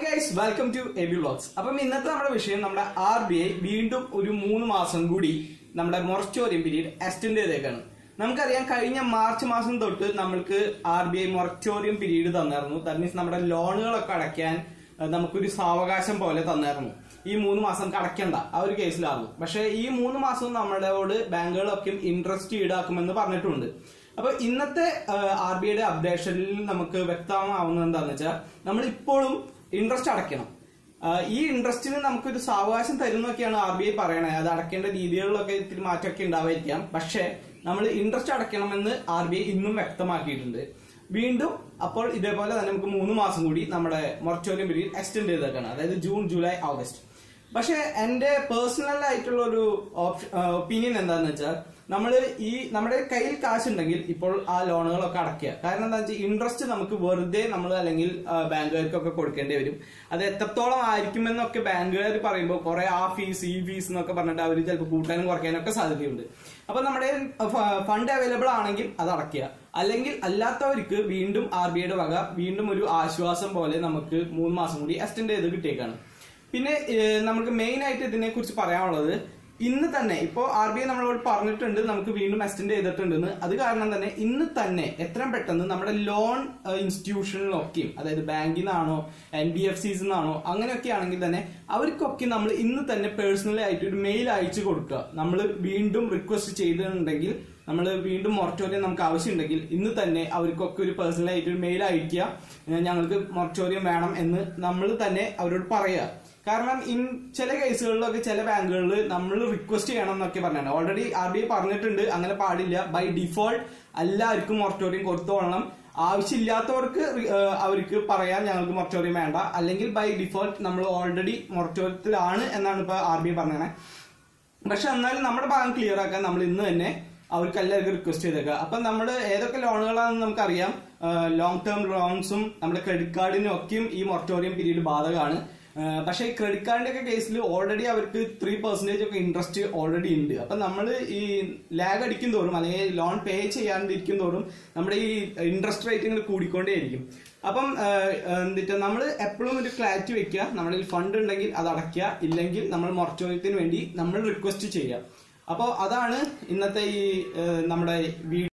guys welcome to A B vlogs അപ്പം ഇന്നത്തെ നമ്മുടെ വിഷയം നമ്മുടെ ആർ ബി ഐ വീണ്ടും ഒരു മൂന്ന് മാസം കൂടി നമ്മുടെ മൊറച്ചോറിയം പീരീഡ് എക്സ്റ്റെൻഡ് ചെയ്തേക്കാണ് നമുക്കറിയാം കഴിഞ്ഞ മാർച്ച് മാസം തൊട്ട് നമ്മൾക്ക് R B I moratorium period തന്നായിരുന്നു ദാറ്റ് മീൻസ് നമ്മുടെ ലോണുകളൊക്കെ അടയ്ക്കാൻ അഹ് നമുക്കൊരു സാവകാശം പോലെ തന്നായിരുന്നു ഈ മൂന്ന് മാസം അടയ്ക്കണ്ട ആ ഒരു കേസിലായിരുന്നു പക്ഷെ ഈ മൂന്ന് മാസവും നമ്മളോട് ബാങ്കുകളൊക്കെ ഇൻട്രസ്റ്റ് ഈടാക്കുമെന്ന് പറഞ്ഞിട്ടുണ്ട് അപ്പൊ ഇന്നത്തെ ആർ ബി ഐയുടെ അപ്ഡേഷനിൽ നമുക്ക് വ്യക്തമാവുന്നത് എന്താണെന്ന് വെച്ചാൽ നമ്മൾ ഇപ്പോഴും ഇൻട്രസ്റ്റ് അടയ്ക്കണം ആഹ് ഈ ഇൻട്രസ്റ്റിന് നമുക്കൊരു സാവകാശം തരുന്നൊക്കെയാണ് ആർ ബി ഐ പറയണത് അത് അടയ്ക്കേണ്ട രീതികളിലൊക്കെ ഇത്തിരി മാറ്റമൊക്കെ ഉണ്ടാവായിരിക്കാം പക്ഷേ നമ്മൾ ഇൻട്രസ്റ്റ് അടയ്ക്കണമെന്ന് ആർ ബി ഐ ഇന്നും വ്യക്തമാക്കിയിട്ടുണ്ട് വീണ്ടും അപ്പോൾ ഇതേപോലെ തന്നെ നമുക്ക് മൂന്ന് മാസം കൂടി നമ്മുടെ മൊറച്ചോറിയം പീരീഡ് എക്സ്റ്റെൻഡ് ചെയ്തേക്കാണ് അതായത് ജൂൺ ജൂലൈ ഓഗസ്റ്റ് പക്ഷെ എന്റെ പേഴ്സണൽ ആയിട്ടുള്ള ഒരു ഒപ്പീനിയൻ എന്താന്ന് വെച്ചാൽ നമ്മൾ ഈ നമ്മുടെ കയ്യിൽ കാശുണ്ടെങ്കിൽ ഇപ്പോൾ ആ ലോണുകളൊക്കെ അടയ്ക്കുക കാരണം എന്താ വെച്ചാൽ ഇൻട്രസ്റ്റ് നമുക്ക് വെറുതെ നമ്മൾ അല്ലെങ്കിൽ ആ, ബാങ്കുകാർക്കൊക്കെ കൊടുക്കേണ്ടി വരും അത് എത്രത്തോളം ആയിരിക്കുമെന്നൊക്കെ ബാങ്കുകാർ പറയുമ്പോൾ കുറെ ആ ഫീസ് ഈ ഫീസ് എന്നൊക്കെ പറഞ്ഞിട്ട് അവർ ചിലപ്പോൾ കൂട്ടാനും കുറയ്ക്കാനും ഒക്കെ സാധ്യതയുണ്ട് അപ്പൊ നമ്മുടെ ഫണ്ട് അവൈലബിൾ ആണെങ്കിൽ അത് അടയ്ക്കുക അല്ലെങ്കിൽ അല്ലാത്തവർക്ക് വീണ്ടും ആർ ബി ഐയുടെ വക വീണ്ടും ഒരു ആശ്വാസം പോലെ നമുക്ക് മൂന്ന് മാസം കൂടി എക്സ്റ്റെൻഡ് ചെയ്ത് കിട്ടിയേക്കാണ് പിന്നെ ഏഹ്, നമുക്ക് മെയിൻ ആയിട്ട് ഇതിനെ കുറിച്ച് പറയാനുള്ളത് ഇന്ന് തന്നെ ഇപ്പോൾ ആർ ബി ഐ നമ്മളോട് പറഞ്ഞിട്ടുണ്ട് നമുക്ക് വീണ്ടും എക്സ്റ്റെൻഡ് ചെയ്തിട്ടുണ്ടെന്ന് അത് കാരണം തന്നെ ഇന്ന് തന്നെ എത്രയും പെട്ടെന്ന് നമ്മുടെ ലോൺ ഇൻസ്റ്റിറ്റ്യൂഷനിലൊക്കെയും അതായത് ബാങ്കിൽ നിന്നാണോ എൻ ബി എഫ് സിസ് നിന്നാണോ അങ്ങനെയൊക്കെ ആണെങ്കിൽ തന്നെ അവർക്കൊക്കെ നമ്മൾ ഇന്ന് തന്നെ പേഴ്സണലി ആയിട്ട് ഒരു മെയിൽ അയച്ചു കൊടുക്കുക നമ്മൾ വീണ്ടും റിക്വസ്റ്റ് ചെയ്തിട്ടുണ്ടെങ്കിൽ നമ്മൾ വീണ്ടും മൊറട്ടോറിയം നമുക്ക് ആവശ്യമുണ്ടെങ്കിൽ ഇന്ന് തന്നെ അവർക്കൊക്കെ ഒരു പേഴ്സണൽ ആയിട്ട് ഒരു മെയിൽ അയക്കുക ഏഹ് ഞങ്ങൾക്ക് മൊറട്ടോറിയം വേണം എന്ന് നമ്മൾ തന്നെ അവരോട് പറയുക കാരണം ഇൻ ചില കേസുകളിലൊക്കെ ചില ബാങ്കുകളിൽ നമ്മൾ റിക്വസ്റ്റ് ചെയ്യണം എന്നൊക്കെ പറഞ്ഞിട്ടുണ്ട് ഓൾറെഡി ആർ ബി ഐ പറഞ്ഞിട്ടുണ്ട് അങ്ങനെ പാടില്ല ബൈ ഡിഫോൾട്ട് എല്ലാവർക്കും മൊറട്ടോറിയം കൊടുത്തോളണം ആവശ്യമില്ലാത്തവർക്ക് റി- ഏഹ് അവർക്ക് പറയാൻ ഞങ്ങൾക്ക് മൊറട്ടോറിയം വേണ്ട അല്ലെങ്കിൽ ബൈ ഡിഫോൾട്ട് നമ്മൾ ഓൾറെഡി മൊറട്ടോറിയത്തിലാണ് എന്നാണ് ഇപ്പൊ ആർ ബി ഐ പറഞ്ഞത് പക്ഷെ എന്നാലും നമ്മുടെ ഭാഗം ക്ലിയർ ആക്കാൻ നമ്മൾ ഇന്ന് തന്നെ അവർക്ക് എല്ലാവർക്കും റിക്വസ്റ്റ് ചെയ്തേക്കുക അപ്പൊ നമ്മൾ ഏതൊക്കെ ലോണുകളാണെന്ന് നമുക്കറിയാം ലോങ് ടേം ലോൺസും നമ്മുടെ ക്രെഡിറ്റ് കാർഡിനും ഒക്കെയും ഈ മൊറട്ടോറിയം പീരീഡ് ബാധകമാണ് ആഹ് പക്ഷെ ഈ ക്രെഡിറ്റ് കാർഡിന്റെ ഒക്കെ കേസിൽ ഓൾറെഡി അവർക്ക് ത്രീ പെർസെന്റേജ് ഒക്കെ ഇൻട്രസ്റ്റ് ഓൾറെഡി ഉണ്ട് അപ്പൊ നമ്മൾ ഈ ലാഗ് അടിക്കും തോറും അല്ലെങ്കിൽ ലോൺ പേ ചെയ്യാണ്ടിരിക്കും തോറും നമ്മുടെ ഈ ഇൻട്രസ്റ്റ് റേറ്റ് ഇങ്ങനെ കൂടിക്കൊണ്ടേയിരിക്കും അപ്പം ആഹ് എന്നിട്ട് നമ്മൾ എപ്പോഴും ഒരു ക്ലാരിറ്റി വെക്കുക നമ്മുടെ ഫണ്ട് ഉണ്ടെങ്കിൽ അത് അടയ്ക്കുക ഇല്ലെങ്കിൽ നമ്മൾ മൊറട്ടോറിയത്തിന് വേണ്ടി നമ്മൾ റിക്വസ്റ്റ് ചെയ്യുക അപ്പോൾ അതാണ് ഇന്നത്തെ ഈ ആഹ് നമ്മുടെ വീഡിയോ